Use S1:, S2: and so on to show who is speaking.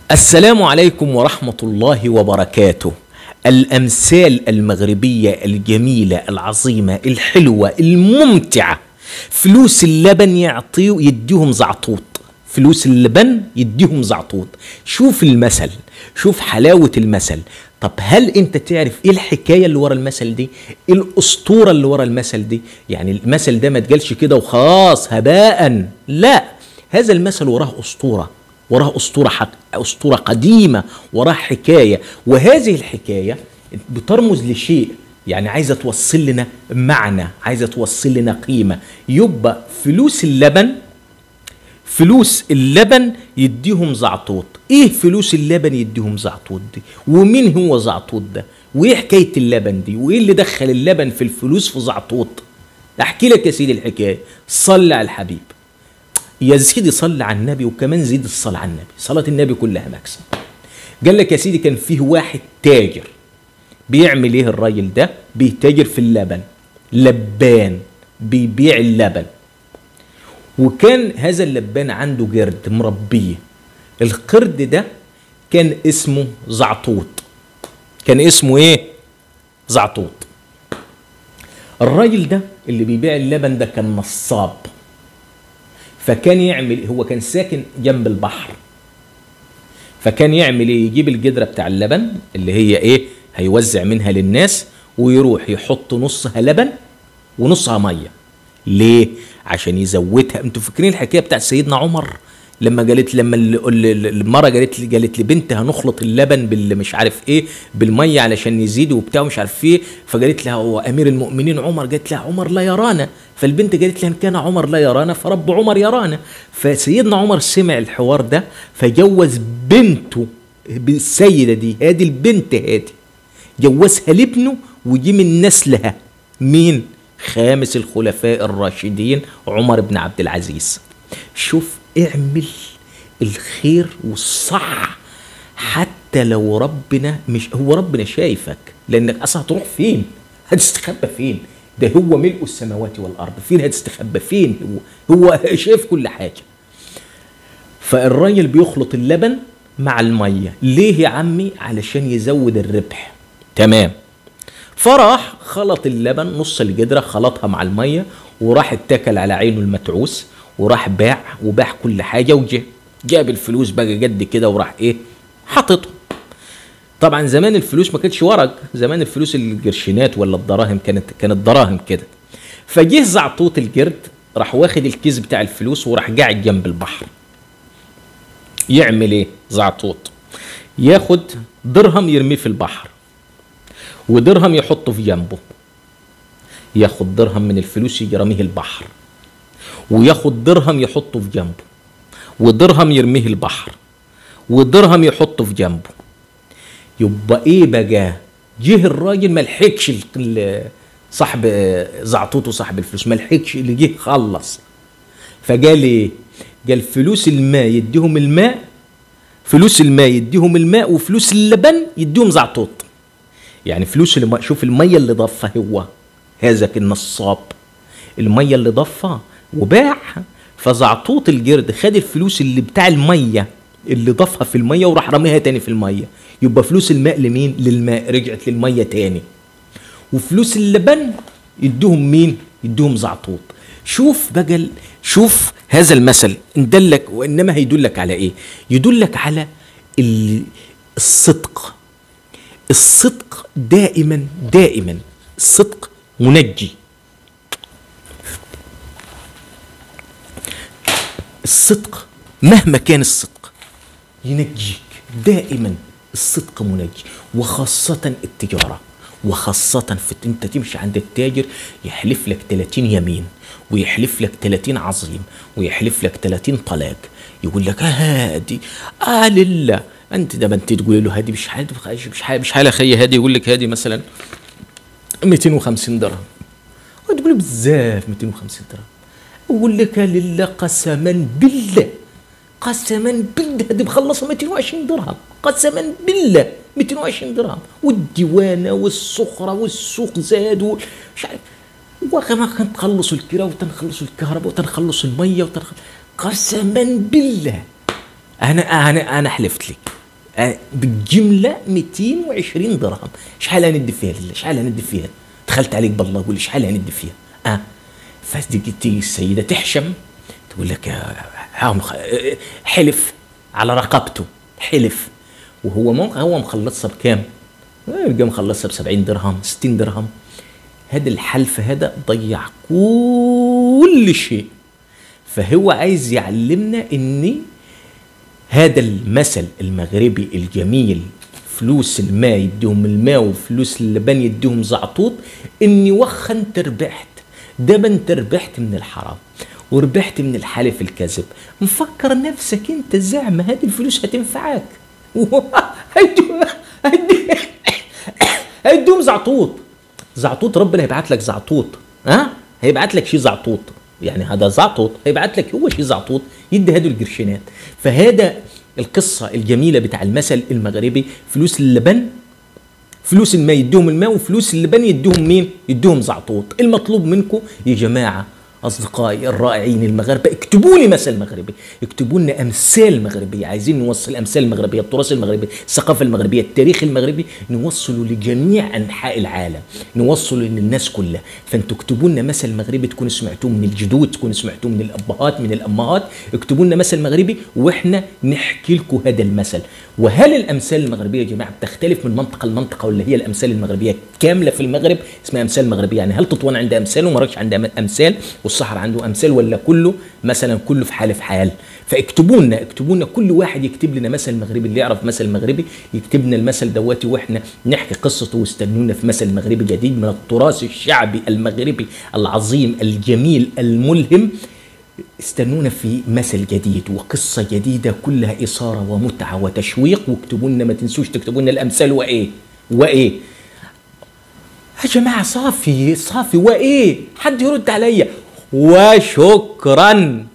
S1: السلام عليكم ورحمة الله وبركاته. الأمثال المغربية الجميلة العظيمة الحلوة الممتعة. فلوس اللبن يعطيه يديهم زعطوط. فلوس اللبن يديهم زعطوط. شوف المثل، شوف حلاوة المثل. طب هل انت تعرف ايه الحكايه اللي ورا المثل دي؟ ايه الاسطوره اللي ورا المثل دي؟ يعني المثل ده ما اتقالش كده وخلاص هباء، لا هذا المثل وراه اسطوره وراه اسطوره حق اسطوره قديمه وراه حكايه وهذه الحكايه بترمز لشيء يعني عايزه توصل لنا معنى عايزه توصل لنا قيمه يبقى فلوس اللبن فلوس اللبن يديهم زعطوط ايه فلوس اللبن يديهم زعطوط دي ومين هو زعطوط ده وايه حكايه اللبن دي وايه اللي دخل اللبن في الفلوس في زعطوط احكي لك يا سيدي الحكايه صلي على الحبيب يا سيدي صلي على النبي وكمان زيد الصلاة على النبي صلاة النبي كلها مكسب قال لك يا سيدي كان فيه واحد تاجر بيعمل ايه الراجل ده بيتاجر في اللبن لبان بيبيع اللبن وكان هذا اللبان عنده قرد مربيه القرد ده كان اسمه زعطوط كان اسمه ايه زعطوط الراجل ده اللي بيبيع اللبن ده كان نصاب فكان يعمل هو كان ساكن جنب البحر فكان يعمل ايه يجيب الجدره بتاع اللبن اللي هي ايه هيوزع منها للناس ويروح يحط نصها لبن ونصها ميه ليه عشان يزودها انتوا فاكرين الحكايه بتاعت سيدنا عمر لما قالت لما المره قالت لي قالت لي بنت هنخلط اللبن بال مش عارف ايه بالميه علشان يزيد وبتاع مش عارف ايه فقالت لها هو امير المؤمنين عمر قالت لها عمر لا يرانا فالبنت قالت لها ان كان عمر لا يرانا فرب عمر يرانا فسيدنا عمر سمع الحوار ده فجوز بنته بالسيده دي هذه البنت هذه جوزها لابنه وجي من نسلها مين خامس الخلفاء الراشدين عمر بن عبد العزيز شوف اعمل الخير والصح حتى لو ربنا مش هو ربنا شايفك لانك اصلا هتروح فين هتستخبى فين ده هو ملء السماوات والارض فين هتستخبى فين هو هو شايف كل حاجه فالراجل بيخلط اللبن مع الميه ليه يا عمي علشان يزود الربح تمام فراح خلط اللبن نص الجدره خلطها مع الميه وراح اتكل على عينه المتعوس وراح باع وباع كل حاجه وجه جاب الفلوس بقى جد كده وراح ايه حاططه طبعا زمان الفلوس ما كانتش ورق زمان الفلوس القرشينات ولا الدراهم كانت كانت دراهم كده فجه زعطوط الجرد راح واخد الكيس بتاع الفلوس وراح قاعد جنب البحر يعمل ايه زعطوط ياخد درهم يرميه في البحر ودرهم يحطه في جنبه ياخد درهم من الفلوس يرميه البحر وياخد درهم يحطه في جنبه ودرهم يرميه البحر ودرهم يحطه في جنبه يبقى ايه بقى جه الراجل ما لحقش صاحب زعطوته صاحب الفلوس ما لحقش اللي جه خلص فقال ايه قال فلوس الماء يديهم الماء فلوس الماء يديهم الماء وفلوس اللبن يديهم زعطوط يعني فلوس الماء شوف الميه اللي ضفها هو هذاك النصاب الميه اللي ضفها وباع فزعطوط الجرد خد الفلوس اللي بتاع الميه اللي ضافها في الميه وراح رميها تاني في الميه يبقى فلوس الماء لمين للماء رجعت للميه تاني وفلوس اللبن يدوهم مين يدوهم زعطوط شوف بقى شوف هذا المثل ان دلك وانما هيدلك على ايه يدلك على الصدق الصدق دائما دائما الصدق منجي الصدق مهما كان الصدق ينجيك دائما الصدق منجي وخاصة التجارة وخاصة في انت تمشي عند التاجر يحلف لك 30 يمين ويحلف لك 30 عظيم ويحلف لك 30 طلاق يقول لك هادي آه لله انت ده ما انت تقول له هادي مش حال مش حال مش حال اخي هادي يقول لك هادي مثلا 250 درهم وتقول بزاف 250 درهم اقول لك لله قسما بالله قسما بالله هذه مخلصه 220 درهم قسما بالله 220 درهم والديوانه والسخره والسوق زاد مش عارف وكما تخلصوا الكرا وتنخلصوا الكهرباء وتنخلصوا الميه وتنخلص قسما بالله انا انا انا حلفت لك آه، بالجمله 220 درهم شحال هندي فيها لله شحال هندي فيها دخلت عليك بالله قول لي شحال هندي فيها اه فتجي السيده تحشم تقول لك هاهم حلف على رقبته حلف وهو مو هو مخلصها بكام؟ يلقى مخلصها ب 70 درهم 60 درهم هذا الحلف هذا ضيع كل شيء فهو عايز يعلمنا ان هذا المثل المغربي الجميل فلوس الماء يديهم الماء وفلوس اللبن يديهم زعطوط اني وخ انت ربحت دابا انت ربحت من الحرام وربحت من الحلف الكذب مفكر نفسك انت زعما هذه الفلوس هتنفعك هيدوم زعطوط زعطوط ربنا هيبعت لك زعطوط ها هيبعت لك شيء زعطوط يعني هذا زعطوط هيبعت لك هو شيء زعطوط يدي هدو القرشينات فهذا القصة الجميلة بتاع المثل المغربي فلوس اللبن فلوس الماء يديهم الماء وفلوس اللبن يديهم مين؟ يديهم زعطوط المطلوب منكم يا جماعة أصدقائي الرائعين المغاربة اكتبوا لي مثل مغربي اكتبوا لنا أمثال مغربية عايزين نوصل الأمثال المغربية التراث المغربي الثقافة المغربية التاريخ المغربي نوصله لجميع أنحاء العالم نوصله للناس كلها فانتوا اكتبوا لنا مثل مغربي تكونوا سمعتوه من الجدود تكونوا سمعتوه من الأبهات من الأمهات اكتبوا لنا مثل مغربي وإحنا نحكي لكم هذا المثل وهل الأمثال المغربية يا جماعة بتختلف من منطقة لمنطقة ولا هي الأمثال المغربية كاملة في المغرب اسمها أمثال مغربية يعني هل تطوان عندها أمثال ومراكش عندها أمثال والصحراء عنده امثال ولا كله مثلا كله في حال في حال فاكتبوا لنا اكتبوا لنا كل واحد يكتب لنا مثل مغربي اللي يعرف مثل مغربي يكتب لنا المثل دواتي واحنا نحكي قصته واستنونا في مثل مغربي جديد من التراث الشعبي المغربي العظيم الجميل الملهم استنونا في مثل جديد وقصة جديدة كلها إثارة ومتعة وتشويق واكتبوا لنا ما تنسوش تكتبوا لنا الأمثال وإيه وإيه يا جماعة صافي صافي وإيه حد يرد عليا وشكرا